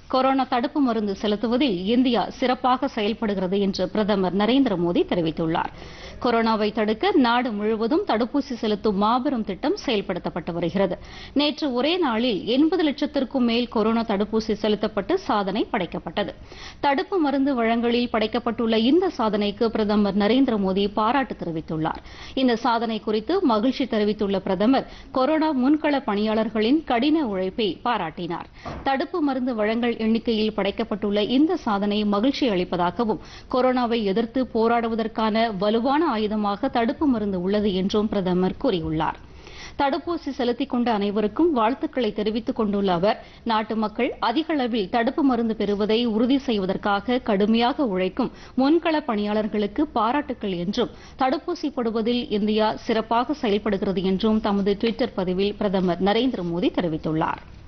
corona தடுப்பு மருந்து செலுத்துவதில் இந்தியா சிறப்பாக செயல்படுகிறது என்று பிரதமர் நரேந்திர மோடி தெரிவித்துள்ளார் கொரோனாவை தடுக்க நாடு முழுவதும் தடுப்பூசி செலுத்தும் மாபெரும் திட்டம் செயல்படுத்தப்பட்டு வருகிறது நேற்று ஒரே நாளில் எண்பது லட்சத்திற்கும் மேல் கொரோனா தடுப்பூசி செலுத்தப்பட்டு சாதனை படைக்கப்பட்டது தடுப்பு மருந்து வழங்கலில் படைக்கப்பட்டுள்ள இந்த சாதனைக்கு பிரதமர் நரேந்திர மோடி பாராட்டு தெரிவித்துள்ளார் இந்த சாதனை குறித்து மகிழ்ச்சி தெரிவித்துள்ள பிரதமர் கொரோனா முன்கள பணியாளர்களின் கடின உழைப்பை பாராட்டினார் தடுப்பு மருந்து வழங்கல் எண்ணிக்கையில் படைக்கப்பட்டுள்ள இந்த சாதனை மகிழ்ச்சி அளிப்பதாகவும் கொரோனாவை எதிர்த்து போராடுவதற்கான வலுவான ஆயுதமாக தடுப்பு மருந்து உள்ளது என்றும் பிரதமர் கூறியுள்ளார் தடுப்பூசி செலுத்திக் கொண்ட அனைவருக்கும் வாழ்த்துக்களை தெரிவித்துக் கொண்டுள்ள அவர் நாட்டு மக்கள் அதிக அளவில் தடுப்பு மருந்து பெறுவதை உறுதி செய்வதற்காக கடுமையாக உழைக்கும் முன்கள பணியாளர்களுக்கு பாராட்டுக்கள் என்றும் தடுப்பூசி போடுவதில் இந்தியா சிறப்பாக செயல்படுகிறது என்றும் தமது டுவிட்டர் பதிவில் பிரதமர் நரேந்திர மோடி தெரிவித்துள்ளாா்